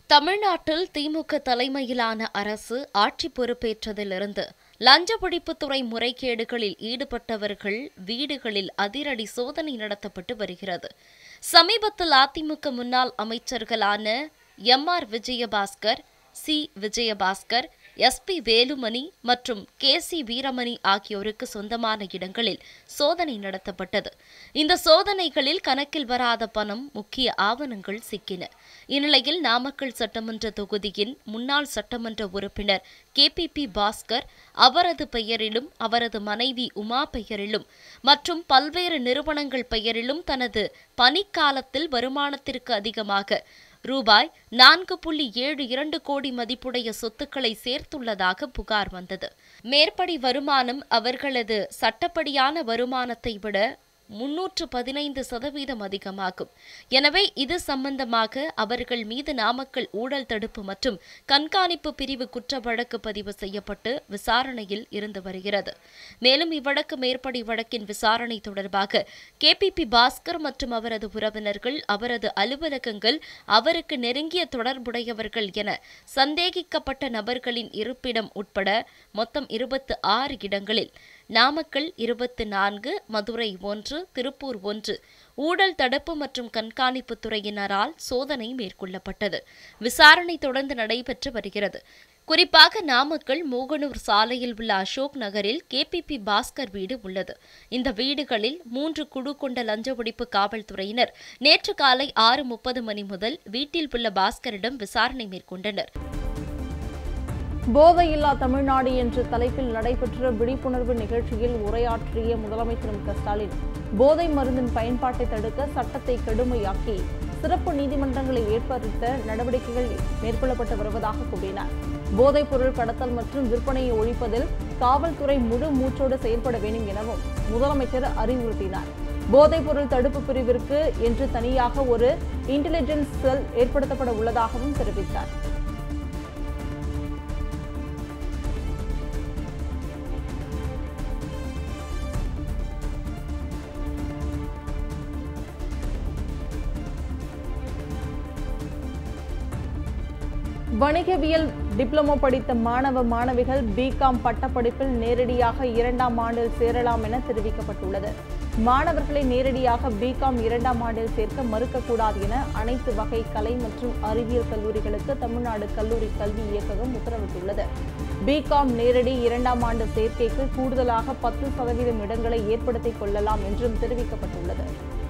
தமிழ்நாட்டில் திமுக தலைமையிலான அரசு ஆட்சி பொறுப்பேற்றதிலிருந்து லஞ்ச ஒழிப்புத்துறை முறைகேடுகளில் ஈடுபட்டவர்கள் வீடுகளில் அதிரடி சோதனை நடத்தப்பட்டு வருகிறது சமீபத்தில் அதிமுக முன்னாள் அமைச்சர்களான M R Vijayabaskar C Vijayabaskar S P Velumani மற்றும் கே சி வீரமணி ஆகியோருக்கு சொந்தமான இடங்களில் சோதனை நடத்தப்பட்டது இந்த சோதனைகளில் கணக்கில் வராத பணம் முக்கிய ஆவணங்கள் சிக்கின இந்நிலையில் நாமக்கல் சட்டமன்ற தொகுதியின் முன்னாள் சட்டமன்ற உறுப்பினர் கே பி பி பாஸ்கர் அவரது பெயரிலும் அவரது மனைவி உமா பெயரிலும் மற்றும் பல்வேறு நிறுவனங்கள் பெயரிலும் தனது பணிக்காலத்தில் வருமானத்திற்கு அதிகமாக ரூபாய் நான்கு புள்ளி ஏழு இரண்டு கோடி மதிப்புடைய சொத்துக்களை சேர்த்துள்ளதாக புகார் வந்தது மேற்படி வருமானம் அவர்களது சட்டப்படியான வருமானத்தை விட முன்னூற்று பதினைந்து சதவீதம் அதிகமாகும் எனவே இது சம்பந்தமாக அவர்கள் மீது நாமக்கல் ஊழல் தடுப்பு மற்றும் கண்காணிப்பு பிரிவு குற்ற வழக்கு பதிவு செய்யப்பட்டு விசாரணையில் இருந்து வருகிறது மேலும் இவ்வழக்கு மேற்படி வழக்கின் விசாரணை தொடர்பாக கேபிபி பாஸ்கர் மற்றும் அவரது உறவினர்கள் அவரது அலுவலகங்கள் அவருக்கு நெருங்கிய தொடர்புடையவர்கள் என சந்தேகிக்கப்பட்ட நபர்களின் இருப்பிடம் உட்பட மொத்தம் இருபத்து ஆறு இடங்களில் நாமக்கல் இருபத்து நான்கு மதுரை ஒன்று திருப்பூர் ஒன்று ஊழல் தடுப்பு மற்றும் கண்காணிப்பு துறையினரால் சோதனை மேற்கொள்ளப்பட்டது விசாரணை தொடர்ந்து நடைபெற்று வருகிறது குறிப்பாக நாமக்கல் மோகனூர் சாலையில் உள்ள அசோக் நகரில் கேபிபி பாஸ்கர் வீடு உள்ளது இந்த வீடுகளில் மூன்று குழு கொண்ட லஞ்ச ஒழிப்பு காவல்துறையினர் நேற்று காலை ஆறு முப்பது மணி முதல் வீட்டில் உள்ள பாஸ்கரிடம் விசாரணை மேற்கொண்டனர் போதையில்லா தமிழ்நாடு என்ற தலைப்பில் நடைபெற்ற விழிப்புணர்வு நிகழ்ச்சியில் உரையாற்றிய முதலமைச்சர் மு க ஸ்டாலின் போதை மருந்தின் பயன்பாட்டை தடுக்க சட்டத்தை கடுமையாக்கி சிறப்பு நீதிமன்றங்களை ஏற்படுத்த நடவடிக்கைகள் மேற்கொள்ளப்பட்டு வருவதாக கூறினார் போதைப் பொருள் கடத்தல் மற்றும் விற்பனையை ஒழிப்பதில் காவல்துறை முழு மூச்சோடு செயல்பட வேண்டும் எனவும் முதலமைச்சர் அறிவுறுத்தினார் போதைப் பொருள் தடுப்பு பிரிவிற்கு என்று தனியாக ஒரு இன்டெலிஜென்ஸ் செல் ஏற்படுத்தப்பட உள்ளதாகவும் தெரிவித்தார் வணிகவியல் டிப்ளமோ படித்த மாணவ மாணவிகள் பிகாம் பட்டப்படிப்பில் நேரடியாக இரண்டாம் ஆண்டில் சேரலாம் என தெரிவிக்கப்பட்டுள்ளது மாணவர்களை நேரடியாக பிகாம் இரண்டாம் ஆண்டில் சேர்க்க மறுக்கக்கூடாது என அனைத்து வகை கலை மற்றும் அறிவியல் கல்லூரிகளுக்கு தமிழ்நாடு கல்லூரி கல்வி இயக்ககம் உத்தரவிட்டுள்ளது பிகாம் நேரடி இரண்டாம் ஆண்டு சேர்க்கைக்கு கூடுதலாக பத்து சதவீதம் இடங்களை ஏற்படுத்திக் கொள்ளலாம் என்றும் தெரிவிக்கப்பட்டுள்ளது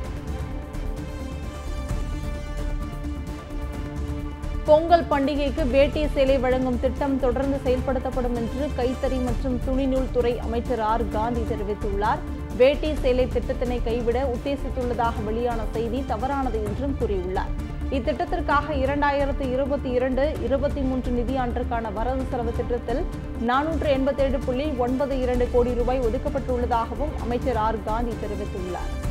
பொங்கல் பண்டிகைக்கு வேட்டி சேலை வழங்கும் திட்டம் தொடர்ந்து செயல்படுத்தப்படும் என்று கைத்தறி மற்றும் துணிநூல் துறை அமைச்சர் ஆர் காந்தி தெரிவித்துள்ளார் வேட்டி சேலை திட்டத்தினை கைவிட உத்தேசித்துள்ளதாக வெளியான செய்தி தவறானது என்றும் கூறியுள்ளார் இத்திட்டத்திற்காக இரண்டாயிரத்து இருபத்தி இரண்டு இருபத்தி மூன்று நிதியாண்டிற்கான வரவு செலவு திட்டத்தில் நானூற்று எண்பத்தேழு புள்ளி ஒன்பது இரண்டு கோடி ரூபாய் ஒதுக்கப்பட்டுள்ளதாகவும் அமைச்சர் ஆர் காந்தி தெரிவித்துள்ளார்